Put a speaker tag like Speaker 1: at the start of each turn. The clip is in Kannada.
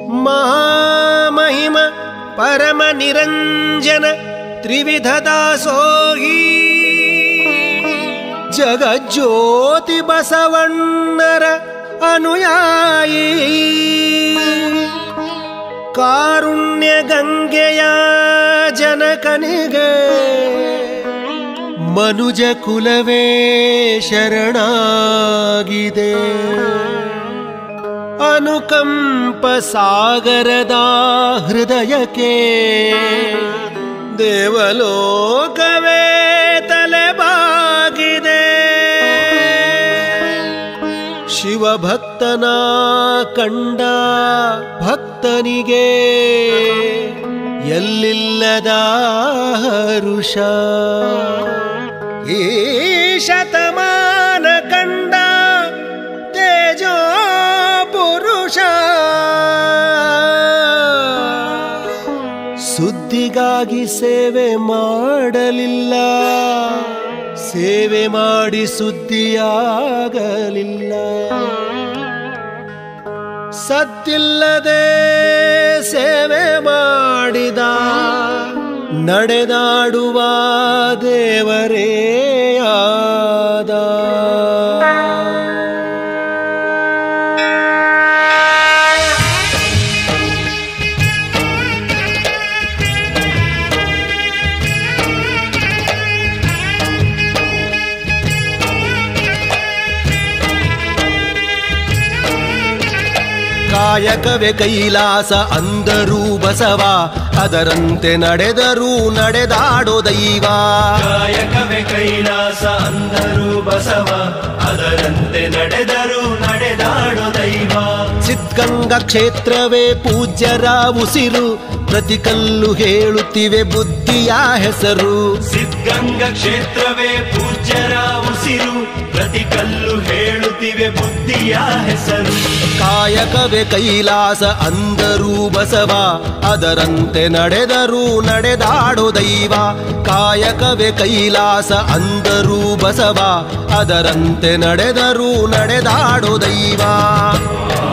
Speaker 1: ಮಹಾಮಹಿಮ ಪರಮ ನಿರಂಜನ ತ್ರಿವಿಧ ದಾಸೋಹಿ ಜಗಜ್ಯೋತಿ ಬಸವಣ್ಣರ ಅನುಯಾಯಿ ಕಾರುಣ್ಯ ಗಂಗೆಯ ಜನಕನಿಗೆ ಮನುಜ ಕುಲವೇ ಶರಣಾಗಿದೆ ಅನುಕಂಪ ಸಾಗರದ ಹೃದಯಕ್ಕೆ ದೇವಲೋಕವೇ ತಲೆಬಾಗಿದೆ ಶಿವಭಕ್ತನ ಕಂಡ ಭಕ್ತನಿಗೆ ಎಲ್ಲಿಲ್ಲದ ಹರುಷ ಈ ಶತಮಾನ ಕಂಡ ತೇಜೋ ಪುರುಷ ಸುದ್ದಿಗಾಗಿ ಸೇವೆ ಮಾಡಲಿಲ್ಲ ಸೇವೆ ಮಾಡಿ ಸುದ್ದಿಯಾಗಲಿಲ್ಲ ಸತ್ತಿಲ್ಲದೆ ಸೇವೆ ಮಾಡಿದ ನಡೆದಾಡುವ ದೇವರೇ ಆದ ಕಾಯಕವೇ ಕೈಲಾಸ ಅಂದರೂ ಬಸವ ಅದರಂತೆ ನಡೆದರೂ ನಡೆದಾಡೋ ದೈವ
Speaker 2: ಕಾಯಕವೇ ಕೈಲಾಸ ಅಂದರು ಬಸವ ಅದರಂತೆ ನಡೆದರು ನಡೆದಾಡೋ ದೈವ
Speaker 1: ಸಿದ್ಧಗಂಗಾ ಕ್ಷೇತ್ರವೇ ಪೂಜ್ಯರ ಉಸಿರು ಪ್ರತಿ ಕಲ್ಲು ಹೇಳುತ್ತಿವೆ ಬುದ್ಧಿಯ ಹೆಸರು
Speaker 2: ಸಿದ್ಧಗಂಗಾ ಕ್ಷೇತ್ರವೇ ಪೂಜ್ಯರ ಉಸಿರು ಪ್ರತಿ ಕಲ್ಲು ಹೇಳುತ್ತಿವೆ ಬುದ್ಧಿಯ ಹೆಸರು
Speaker 1: ಕಾಯಕವೇ ಕೈಲಾಸ ಅಂದರೂ ಬಸವ ಅದರಂತೆ ನಡೆದರೂ ನಡೆದಾಡೋ ದೈವ ಕಾಯಕವೇ ಕೈಲಾಸ ಅಂದರೂ ಬಸವ ಅದರಂತೆ ನಡೆದರೂ ನಡೆದಾಡೋ ದೈವ